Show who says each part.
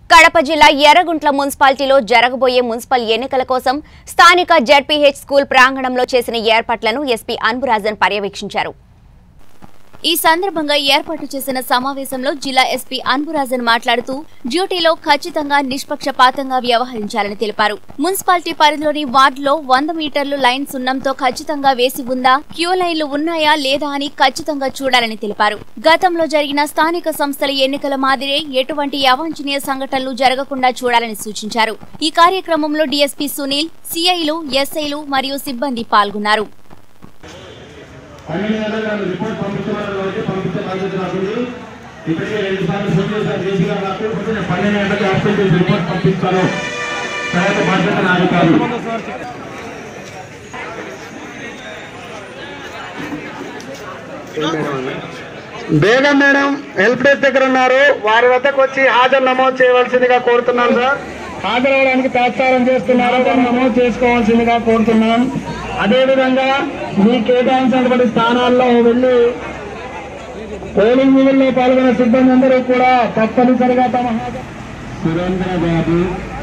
Speaker 1: కడప జిల్లా ఎర్రగుంట్ల మున్సిపాలిటీలో జరగబోయే మున్సిపల్ ఎన్నికల కోసం స్థానిక జడ్పీహెచ్ స్కూల్ ప్రాంగణంలో చేసిన ఏర్పాట్లను ఎస్పీ అన్బురాజన్ పర్యవేక్షించారు ఈ సందర్భంగా ఏర్పాటు చేసిన సమావేశంలో జిల్లా ఎస్పీ అన్బురాజన్ మాట్లాడుతూ డ్యూటీలో ఖచ్చితంగా నిష్పక్షపాతంగా వ్యవహరించాలని తెలిపారు మున్సిపాలిటీ పరిధిలోని వార్డులో వంద మీటర్లు లైన్ సున్నంతో ఖచ్చితంగా వేసి ఉందా క్యూ లైన్లు ఉన్నాయా లేదా అని ఖచ్చితంగా చూడాలని తెలిపారు గతంలో జరిగిన స్థానిక సంస్థల ఎన్నికల మాదిరే ఎటువంటి అవాంఛనీయ సంఘటనలు జరగకుండా చూడాలని సూచించారు ఈ కార్యక్రమంలో డీఎస్పీ సునీల్ సిఐలు ఎస్ఐలు మరియు సిబ్బంది పాల్గొన్నారు
Speaker 2: పన్నెండు గంటలకు నన్ను రిపోర్ట్ పంపించమన్నారు కాబట్టి పంపించే బాధ్యత నాకుంది ఇప్పటికే రెండు సార్లు ఫోన్ చేశాను జేసీ గారు నాకు కొంచెం నేను పన్నెండు గంటలకు అప్డేట్ చేసి రిపోర్ట్ పంపిస్తాను తర్వాత బాధ్యత నాది కాదు బేగం మేడం హెల్ప్ డెస్క్ దగ్గర ఉన్నారు వారి వద్దకు వచ్చి హాజరు నమోదు చేయవలసిందిగా కోరుతున్నాను సార్ హాజరవడానికి తాత్సారం చేస్తున్నారు వారు నమోదు చేసుకోవాల్సిందిగా కోరుతున్నాం అదేవిధంగా మీ కేటాయించినటువంటి స్థానాల్లో వెళ్ళి పోలింగ్ విధుల్లో పాల్గొన్న సిబ్బంది అందరూ కూడా తప్పనిసరిగా తమ హాజరు సురేంద్ర బాబు